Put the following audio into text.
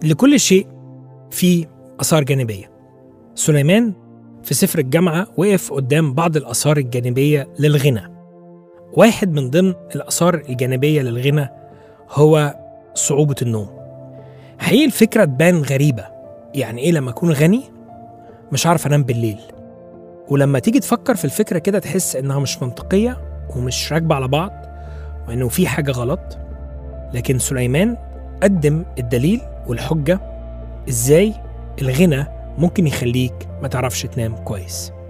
لكل شيء في آثار جانبية سليمان في سفر الجامعة وقف قدام بعض الآثار الجانبية للغنى واحد من ضمن الآثار الجانبية للغنى هو صعوبة النوم حقيقي الفكرة تبان غريبة يعني إيه لما أكون غني مش عارف أنام بالليل ولما تيجي تفكر في الفكرة كده تحس إنها مش منطقية ومش راكبة على بعض وإنه في حاجة غلط لكن سليمان قدم الدليل والحجة إزاي الغنى ممكن يخليك ما تعرفش تنام كويس